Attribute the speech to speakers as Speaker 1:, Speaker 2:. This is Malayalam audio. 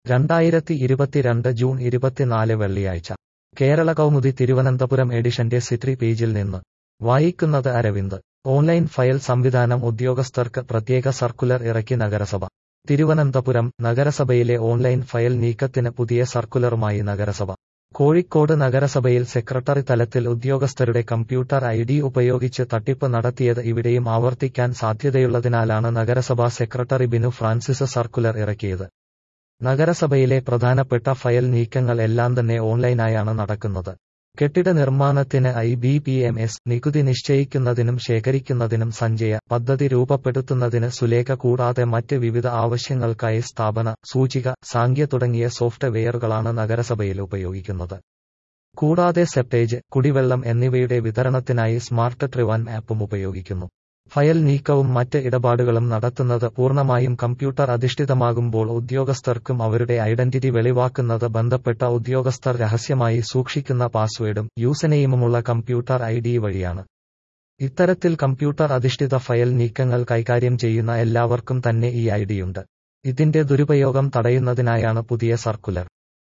Speaker 1: രണ്ടായിരത്തി ഇരുപത്തിരണ്ട് ജൂൺ ഇരുപത്തിനാല് വെള്ളിയാഴ്ച കേരള കൗമുദി തിരുവനന്തപുരം എഡിഷന്റെ സിറ്റി പേജിൽ നിന്ന് വായിക്കുന്നത് അരവിന്ദ് ഓൺലൈൻ ഫയൽ സംവിധാനം ഉദ്യോഗസ്ഥർക്ക് പ്രത്യേക സർക്കുലർ ഇറക്കി നഗരസഭ തിരുവനന്തപുരം നഗരസഭയിലെ ഓൺലൈൻ ഫയൽ നീക്കത്തിന് പുതിയ സർക്കുലറുമായി നഗരസഭ കോഴിക്കോട് നഗരസഭയിൽ സെക്രട്ടറി തലത്തിൽ ഉദ്യോഗസ്ഥരുടെ കമ്പ്യൂട്ടർ ഐ ഡി ഉപയോഗിച്ച് തട്ടിപ്പ് നടത്തിയത് ഇവിടെയും ആവർത്തിക്കാൻ സാധ്യതയുള്ളതിനാലാണ് നഗരസഭാ സെക്രട്ടറി ബിനു ഫ്രാൻസിസ് സർക്കുലർ ഇറക്കിയത് നഗരസഭയിലെ പ്രധാനപ്പെട്ട ഫയൽ നീക്കങ്ങൾ എല്ലാം തന്നെ ഓൺലൈനായാണ് നടക്കുന്നത് കെട്ടിട നിർമ്മാണത്തിന് I B P M S നികുതി നിശ്ചയിക്കുന്നതിനും ശേഖരിക്കുന്നതിനും സഞ്ചയ പദ്ധതി രൂപപ്പെടുത്തുന്നതിന് സുലേഖ കൂടാതെ മറ്റ് വിവിധ ആവശ്യങ്ങൾക്കായി സ്ഥാപന സൂചിക സാങ്ക്യ തുടങ്ങിയ സോഫ്റ്റ്വെയറുകളാണ് നഗരസഭയിൽ ഉപയോഗിക്കുന്നത് കൂടാതെ സെപ്റ്റേജ് കുടിവെള്ളം എന്നിവയുടെ വിതരണത്തിനായി സ്മാർട്ട് ട്രിവാൻ ആപ്പും ഉപയോഗിക്കുന്നു ഫയൽ നീക്കവും മറ്റ് ഇടപാടുകളും നടത്തുന്നത് പൂർണ്ണമായും കമ്പ്യൂട്ടർ അധിഷ്ഠിതമാകുമ്പോൾ ഉദ്യോഗസ്ഥർക്കും അവരുടെ ഐഡന്റിറ്റി വെളിവാക്കുന്നത് ബന്ധപ്പെട്ട ഉദ്യോഗസ്ഥർ രഹസ്യമായി സൂക്ഷിക്കുന്ന പാസ്വേഡും യൂസനെയിമുമുള്ള കമ്പ്യൂട്ടർ ഐ ഡി വഴിയാണ് ഇത്തരത്തിൽ കമ്പ്യൂട്ടർ അധിഷ്ഠിത ഫയൽ നീക്കങ്ങൾ കൈകാര്യം ചെയ്യുന്ന എല്ലാവർക്കും തന്നെ ഈ ഐഡിയുണ്ട് ഇതിന്റെ ദുരുപയോഗം തടയുന്നതിനായാണ് പുതിയ സർക്കുലർ